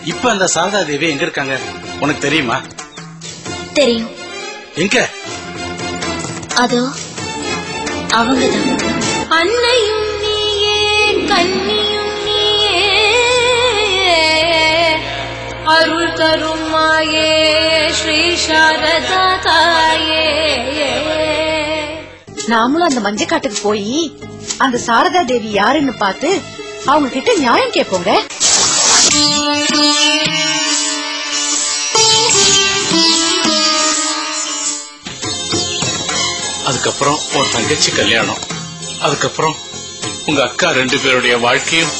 இப்ப அந்த சாரதா தேவி எங்க இருக்காங்க உனக்கு தெரியுமா தெரியும் எங்க அதோ அவங்கதான் அன்னையும் நீயே கன்னியும் நீயே அருள் தரும் மாயே ஸ்ரீ சாரதா தாயே நாமளும் அந்த மஞ்சக்காட்டுக்கு போய் அந்த சாரதா தேவி யாருன்னு பார்த்து அவங்க கிட்ட நியாயம் கேட்போங்க அதுக்கப்புறம் உன் தங்கச்சி கல்யாணம் அதுக்கப்புறம் உங்க அக்கா ரெண்டு பேருடைய வாழ்க்கையும்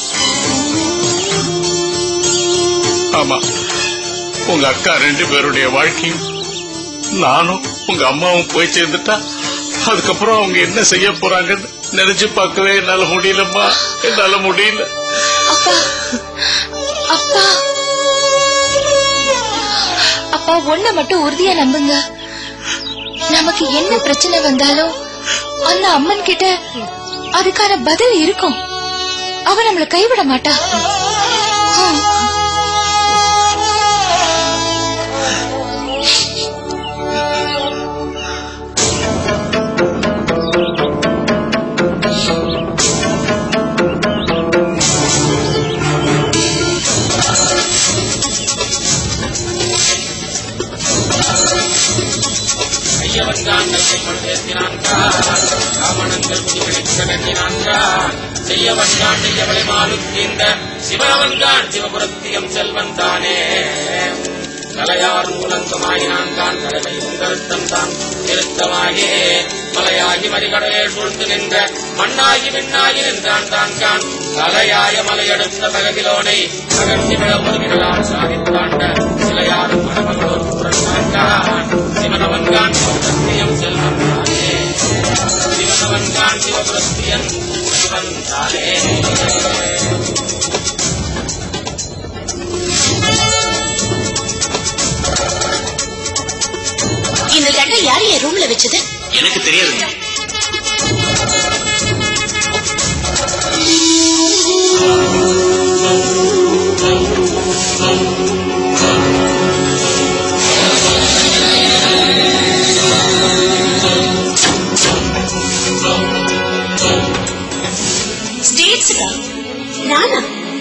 ஆமா உங்க அக்கா ரெண்டு பேருடைய வாழ்க்கையும் நானும் உங்க அம்மாவும் போய் சேர்ந்துட்டா அதுக்கப்புறம் அவங்க என்ன செய்ய போறாங்கன்னு நினைச்சு பார்க்கவே என்னால முடியலம்மா என்னால முடியல அப்பா அப்பா அப்பா ஒன்ன மட்டும் உறுதியா நம்புங்க நமக்கு என்ன பிரச்சனை வந்தாலும் அந்த அம்மன் கிட்ட அதுக்கான பதில் இருக்கும் அவ நம்மள கைவிட மாட்டா ஹம். செய்யவன்கான் செய்யவளை மாலுக்கின்ற சிவனவன்கான் சிவபுரத்தியம் செல்வன் தானே கலையார் மூலங்கமாயினான்கான் தலைமை உங்கருத்தம் தான் திருத்தமாயே மலையாகி மறிகடலே சூழ்ந்து நின்ற மண்ணாகி விண்ணாகி நின்றான் தான் கான் தலையாய மலையடுத்த தகவிலோனை அகர்த்தி விழமுருகிடலாம் சாதித்தாண்ட சிலையாரும் மணமகளோர் புறந்தான் சிவனவன்கான் சிவபுரத்தியம் செல்வன் தானே சிவனவன்கான் சிவபுரத்தியன் சிவன் தானே இந்த தட்டை யார் என் ரூம்ல வச்சது எனக்கு தெரியாதுங்க ஸ்டேட்ஸுக்கா நானா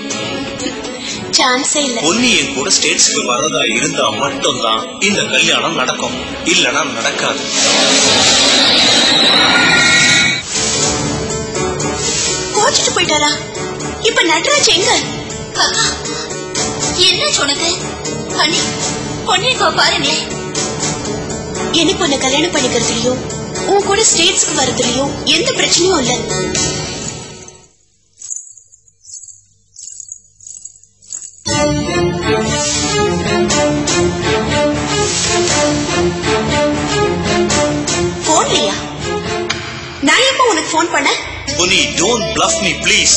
சான்ஸே இல்ல பொன்னி என் கூட ஸ்டேட்ஸ்க்கு வரதா இருந்தா மட்டும்தான் இந்த கல்யாணம் நடக்கும் இல்லனா நடக்காது கோச்சிட்டு போயிட்டாரா இப்ப நட்ராஜ் எங்க அக்கா என்ன சொன்னது அண்ணி பொன்னியக்கா பாருங்களேன் எனக்கு உன்னை கல்யாணம் பண்ணிக்கிறதுலயும் உன் கூட ஸ்டேட்ஸ்க்கு வரதுலயும் எந்த பிரச்சனையும் இல்ல போன்லையா நான் எப்போ உனக்கு போன் பண்ண Ponni don't bluff me please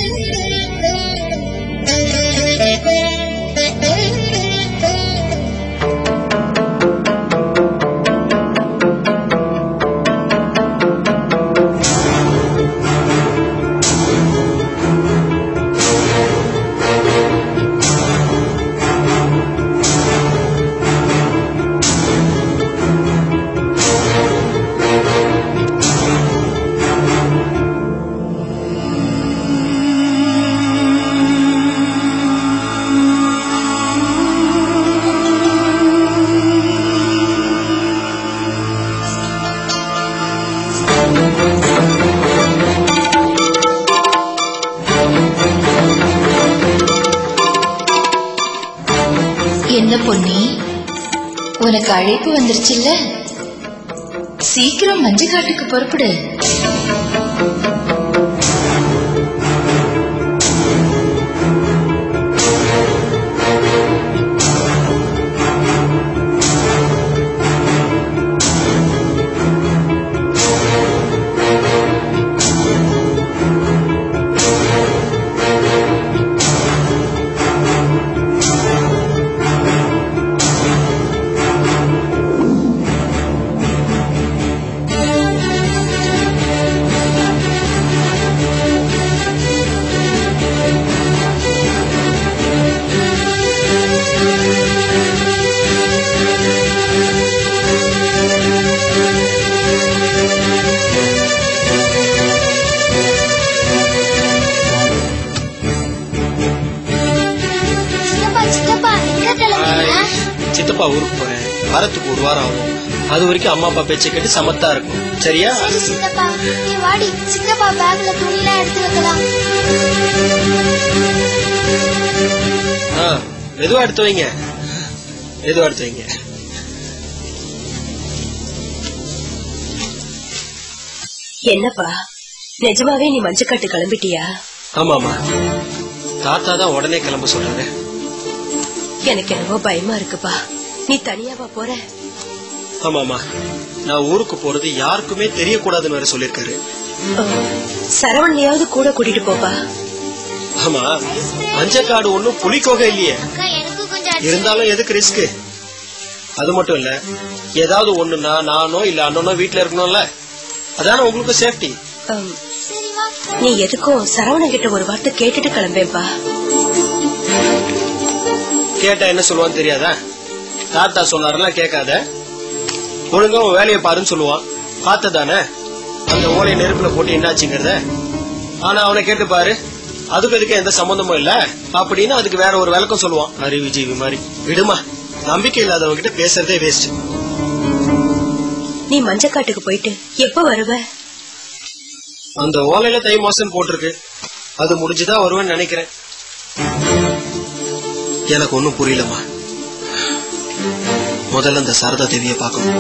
என்ன பொன்னி உனக்கு அழைப்பு வந்துருச்சுல்ல சீக்கிரம் மஞ்சக்காட்டுக்கு புறப்படு சித்தப்பா ஊருக்கு போறேன் வரத்துக்கு ஒரு வாரம் ஆகும் அது வரைக்கும் அம்மா அப்பா பேச்சை கேட்டு சமத்தா இருக்கும் சரியா சரி சித்தப்பா நீ வாடி சித்தப்பா பேக்ல துணிலாம் எடுத்து வைக்கலாம் ஆ மெதுவா எடுத்து வைங்க மெதுவா எடுத்து வைங்க என்னப்பா நிஜமாவே நீ மஞ்சக்காட்டு கிளம்பிட்டியா ஆமாமா தாத்தா தான் உடனே கிளம்ப சொல்றாரு எனக்கு என்னவோ பயமா இருக்குப்பா நீ தனியாவா போற ஆமாமா நான் ஊருக்கு போறது யாருக்குமே தெரியக்கூடாதுன்னு வேற சொல்லிருக்காரு ஓ, சரவணையாவது கூட கூட்டிட்டு போப்பா ஆமா மஞ்சக்காடு ஒண்ணும் புலிக்கோகை இல்லையே அக்கா எனக்கு கொஞ்சம் அடிச்சு- இருந்தாலும் எதுக்கு ரிஸ்க் அது மட்டும் இல்ல ஏதாவது ஒண்ணுன்னா நானோ இல்ல அண்ணனோ வீட்டுல இருக்கணும்ல அதான உங்களுக்கு சேஃப்டி ஆம், சரி வா நீ எதுக்கும் சரவணன் கிட்ட ஒரு வார்த்தை கேட்டுட்டு கிளம்பேப்பா கேட்டா என்ன சொல்லுவான்னு தெரியாதா தாத்தா சொன்னாரெல்லாம் கேட்காத ஒழுங்கா உன் வேலையை பாருன்னு சொல்லுவான் பார்த்ததானே அந்த ஓலையை நெருப்புல போட்டு என்னாச்சுங்கிறத ஆனா அவனை கேட்டு பாரு அதுக்கு அதுக்கு எந்த சம்பந்தமும் இல்ல அப்படின்னு அதுக்கு வேற ஒரு விளக்கம் சொல்லுவான் அறிவு ஜீவி மாதிரி விடுமா நம்பிக்கை இல்லாதவங்க கிட்ட பேசுறதே வேஸ்ட் நீ மஞ்சக்காட்டுக்கு போயிட்டு எப்ப வருவ அந்த ஓலையில தை மாசம் போட்டிருக்கு அது முடிஞ்சுதான் வருவேன்னு நினைக்கிறேன் எனக்கு ஒண்ணும் புரியலம்மா முதல்ல இந்த சாரதா தேவியை பார்க்கணும்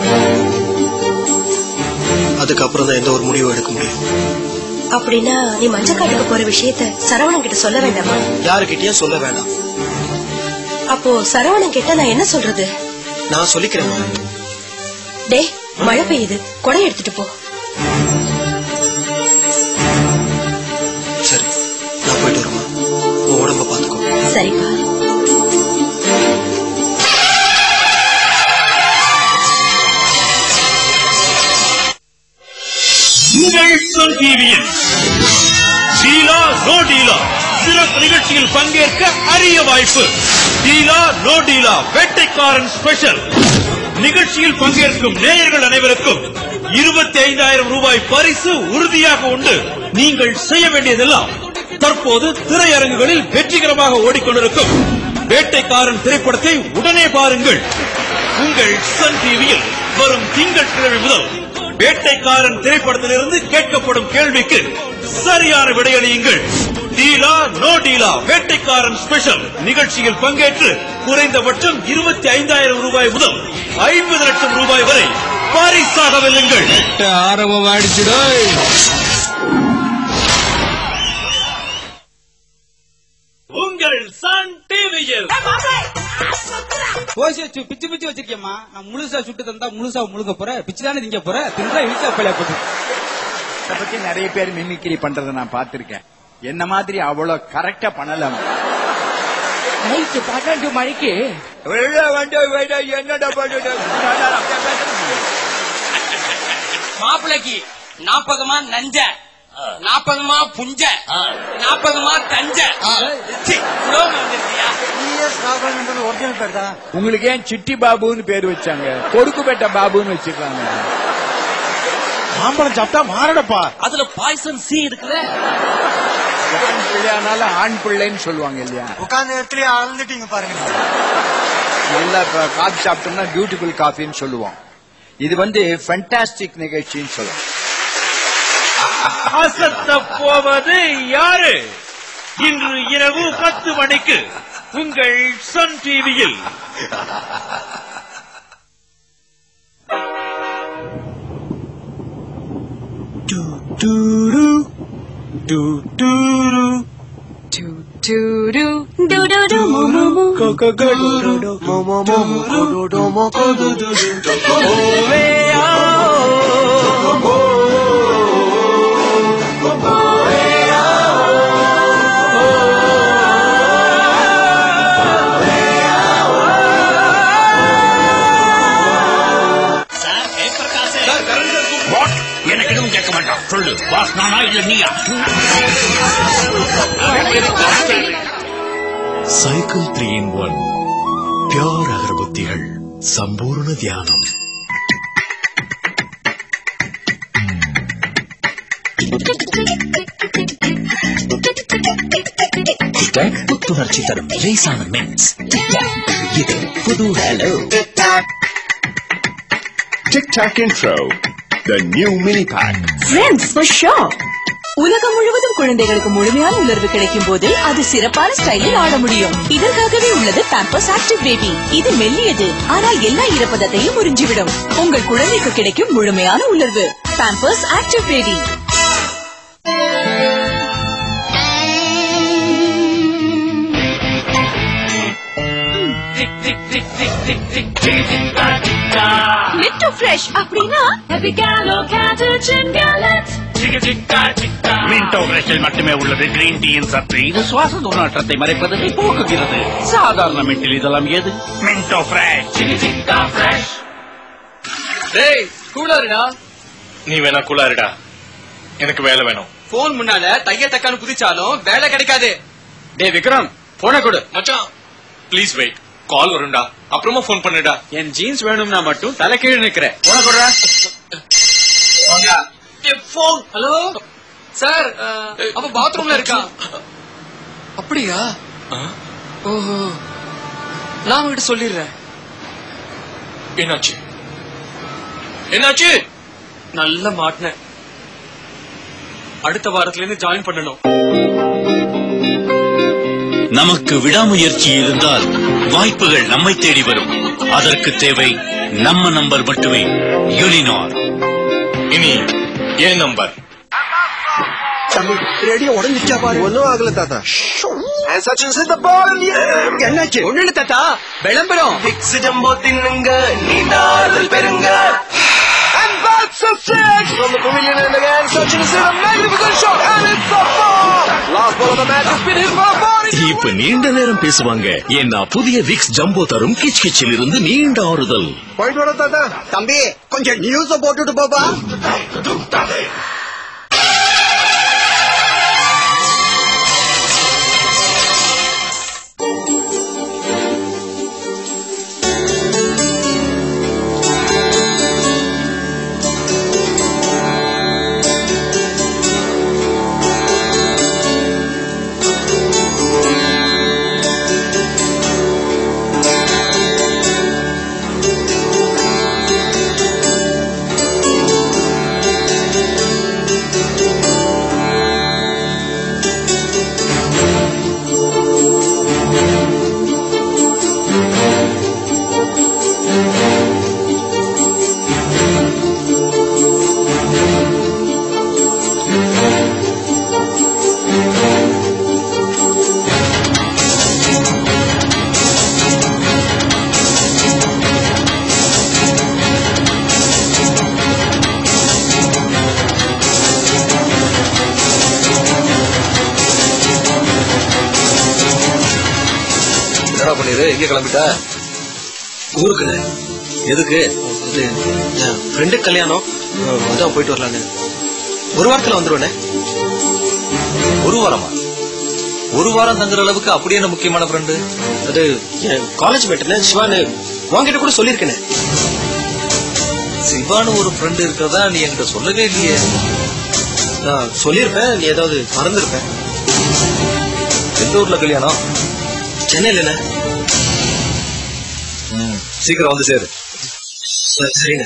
அதுக்கப்புறம் தான் எந்த ஒரு முடிவும் எடுக்க முடியும் அப்படின்னா நீ மஞ்சக்காட்டுக்கு போற விஷயத்த சரவணன் கிட்ட சொல்ல வேண்டாமா யாருக்கிட்டயும் சொல்ல வேண்டாம் அப்போ சரவணன் கிட்ட நான் என்ன சொல்றது நான் சொல்லிக்கிறேன் டேய் மழை பெய்யுது கொடை எடுத்துட்டு போ சரி நான் போயிட்டு வருமா உன் உடம்ப பாத்துக்கோ சரிப்பா உங்கள் சன் டிவியில் டீலா நோ டீலா சிறப்பு நிகழ்ச்சியில் பங்கேற்க அரிய வாய்ப்பு டீலா நோ டீலா வேட்டைக்காரன் ஸ்பெஷல் நிகழ்ச்சியில் பங்கேற்கும் நேயர்கள் அனைவருக்கும் இருபத்தி ஐந்தாயிரம் ரூபாய் பரிசு உறுதியாக உண்டு நீங்கள் செய்ய வேண்டியதெல்லாம் தற்போது திரையரங்குகளில் வெற்றிகரமாக ஓடிக்கொண்டிருக்கும் வேட்டைக்காரன் திரைப்படத்தை உடனே பாருங்கள் உங்கள் சன் டிவியில் வரும் திங்கட்கிழமை முதல் வேட்டைக்காரன் திரைப்படத்திலிருந்து கேட்கப்படும் கேள்விக்கு சரியான விடையளியுங்கள் டீலா நோ டீலா வேட்டைக்காரன் ஸ்பெஷல் நிகழ்ச்சியில் பங்கேற்று குறைந்தபட்சம் இருபத்தி ஐந்தாயிரம் ரூபாய் முதல் ஐம்பது லட்சம் ரூபாய் வரை பரிசாக வெல்லுங்கள் உங்கள் சன் டிவியில் ஓசி வச்சு பிச்சு பிச்சு வச்சிருக்கேம்மா நான் முழுசா சுட்டு தந்தா முழுசா முழுக போறேன் பிச்சு தானே திங்க போற தின்றா இழுச்சா பழைய போட்டு இத பத்தி நிறைய பேர் மிமிக்ரி பண்றதை நான் பார்த்திருக்கேன் என்ன மாதிரி அவ்வளவு கரெக்டா பண்ணல நைட்டு பன்னெண்டு மணிக்கு என்னடா பண்ணுது மாப்பிளைக்கு நாற்பதுமா நஞ்ச நாற்பதுமா புஞ்ச நாற்பதுமா தஞ்ச சி, புலோன்னு வந்திருக்கியா? உங்களுக்கு ஏன் சிட்டி பாபுன்னு பேர் வச்சாங்க கொடுக்குப்பேட்ட பாபுன்னு வச்சிருக்காங்க மாம்பழம் சாப்பிட்டா மாறடப்பா அதுல பாய்சன் சி இருக்குல்ல ஆண் பிள்ளையானால ஆண் பிள்ளைன்னு சொல்லுவாங்க இல்லையா உட்கார்ந்த இடத்துல அளந்துட்டீங்க பாருங்க நல்லா இப்ப காஃபி சாப்பிட்டோம்னா பியூட்டிஃபுல் காஃபின்னு சொல்லுவோம் இது வந்து ஃபென்டாஸ்டிக் நிகழ்ச்சின்னு சொல்லுவோம் அசத்த போவது யாரு இன்று இரவு பத்து மணிக்கு உங்கள் சன் டிவியில் எனக்கு எதுவும் கேட்க மாட்டான் சொல்லு பாஸ் நானா இல்ல நீயா cycle three in one pure அகர்பத்திகள் சம்பூர்ண தியானம் டிக் டாக் புத்துணர்ச்சி தரும் லேசான மென்ஸ் டிக் டாக் இது புது hello Tic Tac Intro, the new mini pack. Friends for sure. உலகம் முழுவதும் குழந்தைகளுக்கு முழுமையான உணர்வு கிடைக்கும் போது அது சிறப்பான ஸ்டைலில் ஆட முடியும் இதற்காகவே உள்ளது பாம்பர்ஸ் ஆக்டிவ் பேபி இது மெல்லியது ஆனால் எல்லா ஈரப்பதத்தையும் உறிஞ்சிவிடும் உங்கள் குழந்தைக்கு கிடைக்கும் முழுமையான உணர்வு பாம்பர்ஸ் ஆக்டிவ் பேபி லிட்டோ ஃப்ரெஷ் அப்படின்னா எபிகாலோ கேட்டர்ஜன் கேலட் மின்டோ பிரஷில் மட்டுமே உள்ளது கிரீன் டீயின் சத்து இது சுவாச துர்நாற்றத்தை மறைப்பதை போக்குகிறது சாதாரண மின்டில் இதெல்லாம் ஏது மின்டோ ஃப்ரெஷ் ஃப்ரெஷ் டேய் கூலாருடா நீ வேணா கூலாருடா எனக்கு வேலை வேணும் போன் முன்னால தைய தக்கான்னு குதிச்சாலும் வேலை கிடைக்காது டேய் விக்ரம் போன கொடு மச்சான் ப்ளீஸ் வெயிட் கால் வரும்டா அப்புறமா ஃபோன் பண்ணுடா என் ஜீன்ஸ் வேணும்னா மட்டும் தலை கீழே நிக்கிறேன் போன கொடுறா போன் ஹலோ சார் அப்ப பாத்ரூம்ல இருக்கா அப்படியா ஓஹோ நான் உங்ககிட்ட சொல்லிடுறேன் என்னாச்சு என்னாச்சு நல்ல மாட்டினேன் அடுத்த வாரத்துல இருந்து ஜாயின் பண்ணணும் நமக்கு விடாமுயற்சி இருந்தால் வாய்ப்புகள் நம்மை தேடி வரும் அதற்கு தேவை நம்ம நம்பர் மட்டுமே யூனினார் இனி ஏன் நம்பர் ரேடியோ உடஞ்சிச்சா பாரு ஒன்னும் ஆகல தாத்தா And such is the ball in the air. என்னாச்சு ஒண்ணு இல்ல தாத்தா விளம்பரம் பிக்ஸ் ஜம்போ தின்னுங்க நீண்டாறுதல் பெறுங்க And that's a six from the pavilion and again Sachin is in a magnificent shot and it's a four. Last ball of the match has been hit for a four. இப்ப நீண்ட நேரம் பேசுவாங்க ஏன்னா புதிய Vicks jumbo தரும் கிச் கிச்சில் இருந்து நீண்ட ஆறுதல் பாயிண்ட் வர தாத்தா தம்பி கொஞ்சம் நியூஸ போட்டுட்டு போப்பா என்னடா பண்ணிரு எங்க கிளம்பிட்ட ஊருக்கு எதுக்கு இது என் ஃப்ரெண்டு கல்யாணம் அஹ், அதான் போயிட்டு வரலான்னு ஒரு வாரத்துல வந்துருவேனே ஒரு வாரமா ஒரு வாரம் தங்குற அளவுக்கு அப்படி என்ன முக்கியமான ஃப்ரெண்டு அது என் காலேஜ் மேட்டுன்னு சிவானு உன்கிட்ட கூட சொல்லியிருக்கேனே சிவான்னு ஒரு ஃப்ரெண்டு இருக்கிறதா நீ என்கிட்ட சொல்லவே இல்லையே நான் சொல்லியிருப்பேன் நீ ஏதாவது மறந்துருப்பேன் எந்த ஊர்ல கல்யாணம் சென்னையில என்ன ம், சீக்கிரம் வந்து சேரு சரி, சரிங்க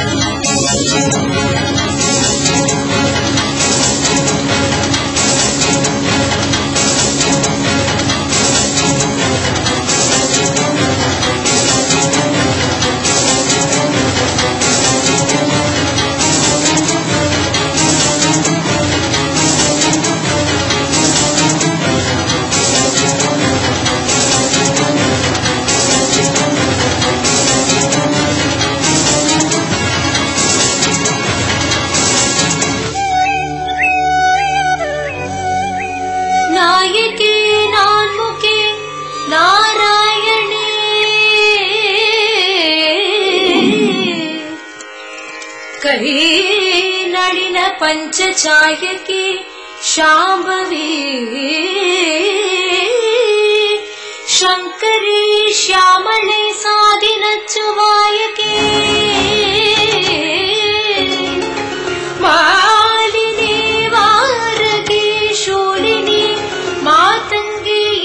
நாயகே நான்முகே நாராயணே கை நளின பஞ்சசாயகே ಶಾಂಭವಿ ಶಂಕರಿ ಶ್ಯಾಮಳೆ ಸಾಧಿನ ಚುವಾಯಕೆ ಮಾಲಿನಿ ವಾರಗಿ ಶೂಲಿನಿ ಮಾತಂಗಿ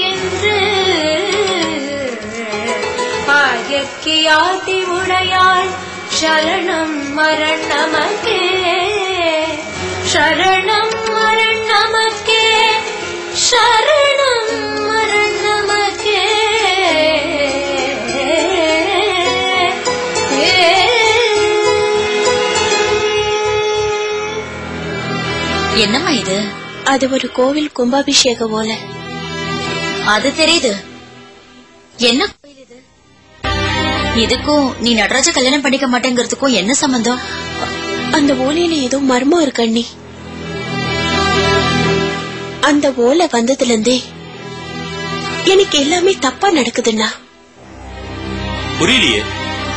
ख्याति उडयाள் शरणं मरण नमके शरणं मरण नमके शरणं मरण नमके என்னம்மா இது அது ஒரு கோவில் கும்பாபிஷேக ஓலை அது தெரியுது என்ன கோயில் இது இதுக்கும் நீ நடராஜ கல்யாணம் பண்ணிக்க மாட்டேங்கிறதுக்கும் என்ன சம்பந்தம் அந்த ஓலையில ஏதோ மர்மம் இருக்கு அண்ணி அந்த ஓலை வந்ததுல இருந்தே எனக்கு எல்லாமே தப்பா நடக்குதுண்ணா புரியலையே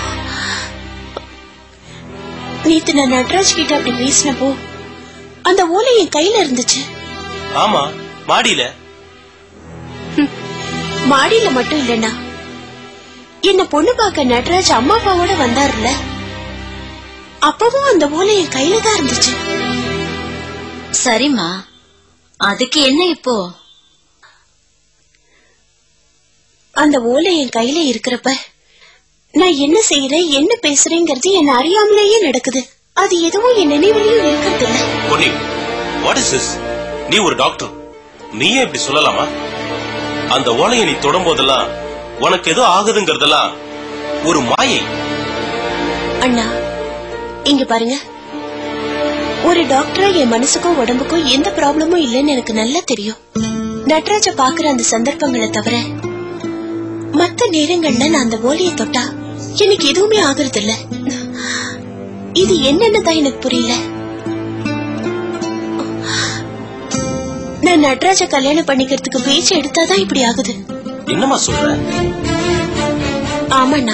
நேத்து நான் நட்ராஜ் கிட்ட அப்படி பேசினப்போ அந்த ஓலை என் கையில இருந்துச்சு ஆமா மாடியில மாடியில மட்டும் இல்லண்ணா என்ன பொண்ணு பார்க்க நட்ராஜ் அம்மா அப்பாவோட வந்தாருல அப்பவும் அந்த ஓலை என் கையில தான் இருந்துச்சு சரிம்மா அதுக்கு என்ன இப்போ அந்த ஓலை என் கையில இருக்கிறப்ப நான் என்ன செய்யறேன் என்ன பேசுறேங்கிறது என்ன அறியாமலேயே நடக்குது அது எதுவும் என் நினைவுலயும் இருக்கிறது இல்ல பொன்னி வாட் இஸ் திஸ் நீ ஒரு டாக்டர் நீயே இப்படி சொல்லலாமா அந்த ஓலையை நீ தொடும் போதெல்லாம் உனக்கு ஏதோ ஆகுதுங்கிறதெல்லாம் ஒரு மாயை அண்ணா இங்க பாருங்க ஒரு டாக்டரா என் மனசுக்கும் உடம்புக்கும் எந்த ப்ராப்ளமும் இல்லைன்னு எனக்கு நல்லா தெரியும் நட்ராஜ பாக்குற அந்த சந்தர்ப்பங்களை தவிர மத்த நேரங்கள்ல நான் அந்த ஓலையை தொட்டா எனக்கு எதுவுமே ஆகுறது இல்ல இது என்னன்னு தான் எனக்கு புரியல நான் நட்ராஜ கல்யாணம் பண்ணிக்கிறதுக்கு பேச்சு எடுத்தாதான் இப்படி ஆகுது என்னம்மா சொல்ற ஆமாண்ணா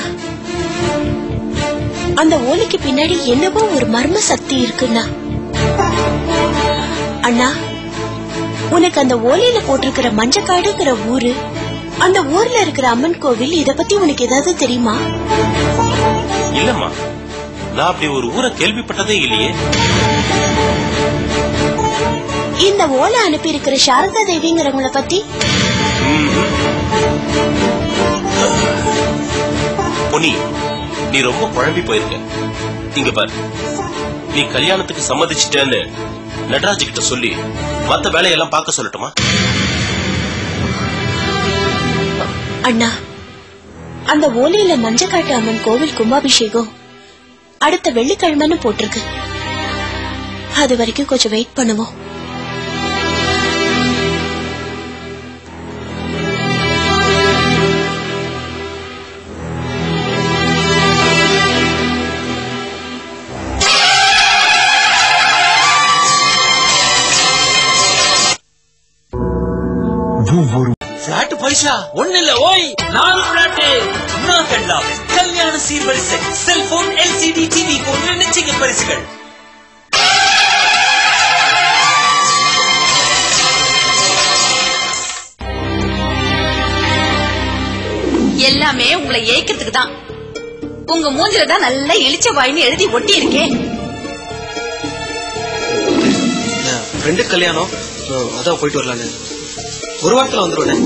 அந்த ஓலைக்கு பின்னாடி என்னவோ ஒரு மர்ம சக்தி இருக்குண்ணா அண்ணா உனக்கு அந்த ஓலையில போட்டிருக்கிற மஞ்சக்காடுங்கிற ஊரு அந்த ஊர்ல இருக்கிற அம்மன் கோவில் இத பத்தி உனக்கு ஏதாவது தெரியுமா இல்லம்மா நான் அப்படி ஒரு ஊரை கேள்விப்பட்டதே இல்லையே இந்த ஓலை அனுப்பி இருக்கிற சாரதா தேவிங்கிறவங்கள பத்தி பொன்னி நீ ரொம்ப குழம்பி போயிருக்க இங்க பாரு நீ கல்யாணத்துக்கு சம்மதிச்சிட்டேன்னு நடராஜ் கிட்ட சொல்லி மத்த வேலையெல்லாம் பார்க்க சொல்லட்டுமா அண்ணா அந்த ஓலையில மஞ்சக்காட்டு அம்மன் கோவில் கும்பாபிஷேகம் அடுத்த வெள்ளிக்கிழமைன்னு போட்டிருக்கு அது வரைக்கும் கொஞ்சம் வெயிட் பண்ணுவோம் பிளாட் பைசா ஒண்ணு இல்ல ஓய் நாலு பிளாட் நான் கண்டாவே கல்யாண சீர்வரிசை செல்போன் எல்சிடி டிவி போன்ற நிச்சய பரிசுகள் எல்லாமே உங்களை ஏய்க்கிறதுக்கு தான் உங்க மூஞ்சில தான் நல்லா இழிச்ச வாயின்னு எழுதி ஒட்டி இருக்கேன் ஃப்ரெண்டு கல்யாணம் அஹ், அதான் போயிட்டு வரலான்னு ஒரு வாரத்துல வந்துருவேன்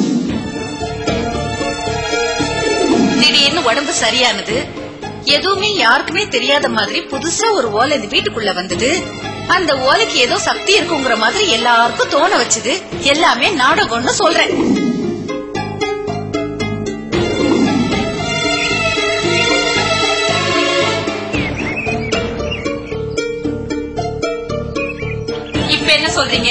திடீர்னு உடம்பு சரியானது எதுவுமே யாருக்குமே தெரியாத மாதிரி புதுசா ஒரு ஓலை இந்த வீட்டுக்குள்ள வந்தது அந்த ஓலைக்கு ஏதோ சக்தி இருக்குங்கிற மாதிரி எல்லாருக்கும் தோண வச்சது எல்லாமே நாடகம்னு சொல்றேன் இப்ப என்ன சொல்றீங்க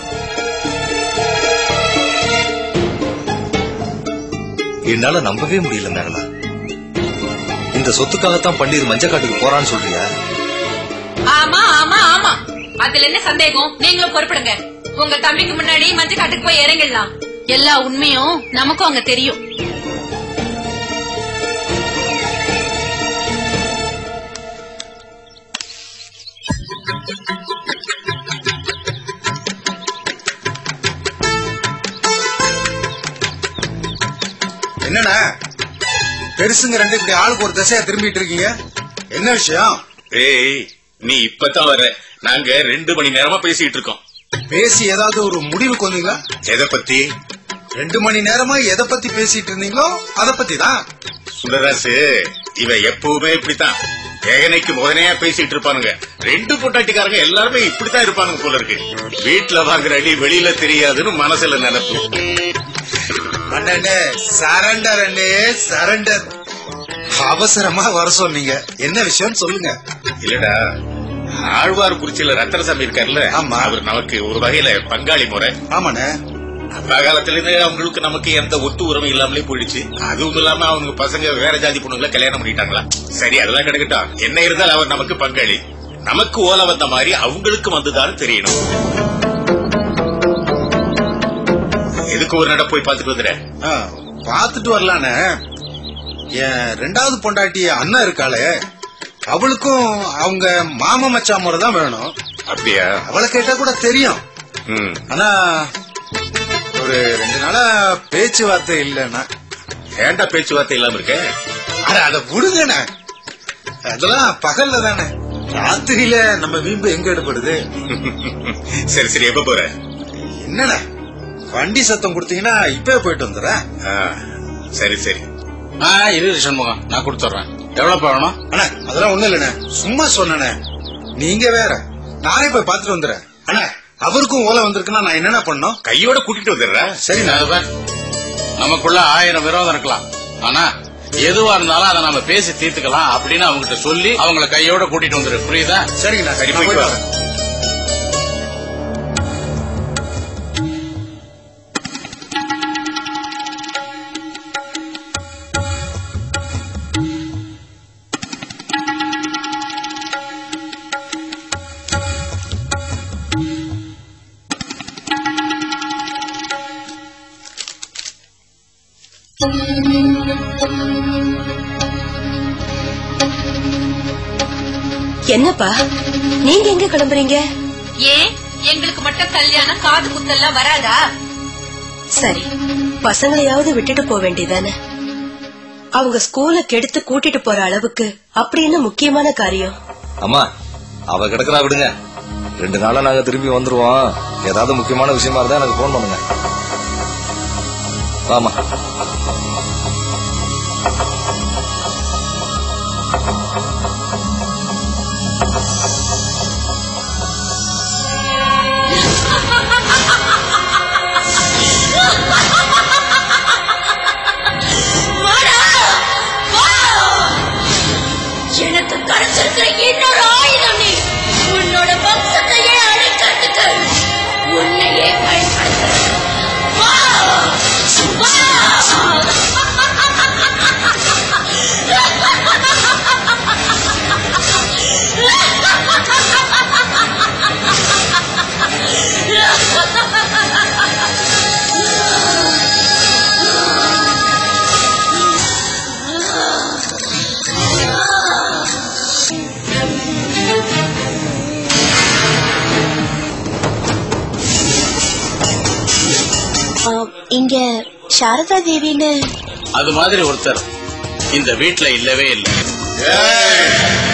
என்னால நம்பவே முடியல மேகலா இந்த சொத்துக்காகத்தான் பன்னீர் மஞ்சக்காட்டுக்கு போறான்னு சொல்றியா ஆமா ஆமா ஆமா அதுல என்ன சந்தேகம் நீங்களும் பொறுப்படுங்க உங்க தம்பிக்கு முன்னாடி மஞ்ச காட்டுக்கு போய் இறங்கிடலாம் எல்லா உண்மையும் நமக்கும் அங்க தெரியும் என்னண்ணா பெருசுங்க ரெண்டு இப்படி ஆளுக்கு ஒரு திசையா திரும்பிட்டு இருக்கீங்க என்ன விஷயம் ஏய் நீ இப்பதான் வர நாங்க ரெண்டு மணி நேரமா பேசிட்டு இருக்கோம் பேசி ஏதாவது ஒரு முடிவுக்கு வந்தீங்களா எதை பத்தி ரெண்டு மணி நேரமா எதை பத்தி பேசிட்டு இருந்தீங்களோ அத பத்தி தான் சுந்தரராசு இவன் எப்பவுமே இப்படித்தான் ஏகனைக்கு முதனையா பேசிட்டு இருப்பானுங்க ரெண்டு பொட்டாட்டிக்காரங்க எல்லாருமே இப்படித்தான் இருப்பானுங்க போல இருக்கு வீட்டுல வாங்குற அடி வெளியில தெரியாதுன்னு மனசுல நினைப்பு அண்ணே சரண்டர் அண்ணே சரண்டர் அவசரமா வர சொன்னீங்க என்ன விஷயம் சொல்லுங்க இல்லடா ஆழ்வார் குறிச்சியில ரத்தனசாமி இருக்காருல்ல அவர் நமக்கு ஒரு வகையில பங்காளி முறை ஆமாண்ணே அப்பா காலத்துல இருந்து அவங்களுக்கு நமக்கு எந்த ஒத்து உறவும் இல்லாமலே போயிடுச்சு அதுவும் இல்லாம அவங்க பசங்க வேற ஜாதி பொண்ணுங்களை கல்யாணம் பண்ணிட்டாங்களா சரி அதெல்லாம் கிடக்கட்டும் என்ன இருந்தால் அவர் நமக்கு பங்காளி நமக்கு ஓலை வந்த மாதிரி அவங்களுக்கு வந்துதான்னு தெரியணும் எதுக்கு ஒரு நட போய் பார்த்துட்டு வந்துட ஆ, பார்த்துட்டு வரலானே என் ரெண்டாவது பொண்டாட்டி அண்ணன் இருக்காளே அவளுக்கும் அவங்க மாமா மச்சான் முறை தான் வேணும் அப்படியா அவளை கேட்டா கூட தெரியும் ம் ஆனா ஒரு ரெண்டு நாளா பேச்சுவார்த்தை இல்லைன்னா ஏன்டா பேச்சுவார்த்தை இல்லாம இருக்க அட அத விடுங்கண்ணே அதெல்லாம் பகல்ல தானே ராத்திரியில நம்ம வீம்பு எங்க எடுப்படுது சரி சரி எப்ப போற என்னண்ணே வண்டி சத்தம் கொடுத்தீங்கன்னா இப்பவே போயிட்டு வந்துடுறேன் ஆ, சரி சரி ஆ இரு சண்முகம் நான் கொடுத்துட்றேன் எவ்வளவு வேணும் அண்ணா அதெல்லாம் ஒண்ணு இல்லண்ணே சும்மா சொன்னனே நீங்க வேற நானே போய் பார்த்துட்டு வந்துடுறேன் அண்ணா அவருக்கும் ஓலை வந்திருக்குன்னா நான் என்னென்ன பண்ணோம் கையோட கூட்டிட்டு வந்துடுறேன் சரி அது பார், நமக்குள்ள ஆயிரம் விரோதம் இருக்கலாம் ஆனா எதுவா இருந்தாலும் அதை நம்ம பேசி தீர்த்துக்கலாம் அப்படின்னு அவங்ககிட்ட சொல்லி அவங்கள கையோட கூட்டிட்டு வந்துரு புரியுதா சரிங்கண்ணா சரி நான் போயிட்டு போயிட்டு வா. வரேன். என்னப்பா நீங்க எங்க கிளம்புறீங்க ஏன் எங்களுக்கு மட்டும் கல்யாணம் காது குத்தெல்லாம் வராதா சரி பசங்களையாவது விட்டுட்டு போக வேண்டியதானே அவங்க ஸ்கூல கெடுத்து கூட்டிட்டு போற அளவுக்கு அப்படி என்ன முக்கியமான காரியம் அம்மா அவ கிடக்குறா விடுங்க ரெண்டு நாளா நாங்க திரும்பி வந்துருவோம் ஏதாவது முக்கியமான விஷயமா இருந்தா எனக்கு போன் பண்ணுங்க வாமா எனக்கு கிடைச்சிருக்கிற இன்னொரு ஆயுதம் நீ உன்னோட வம்சத்தையே அழிக்கிறதுக்கு உன்னையே பயன்படுத்துறது வா! ஆ, இங்க சாரதா தேவின்னு அது மாதிரி ஒருத்தர் இந்த வீட்டுல இல்லவே இல்லை ஏய்!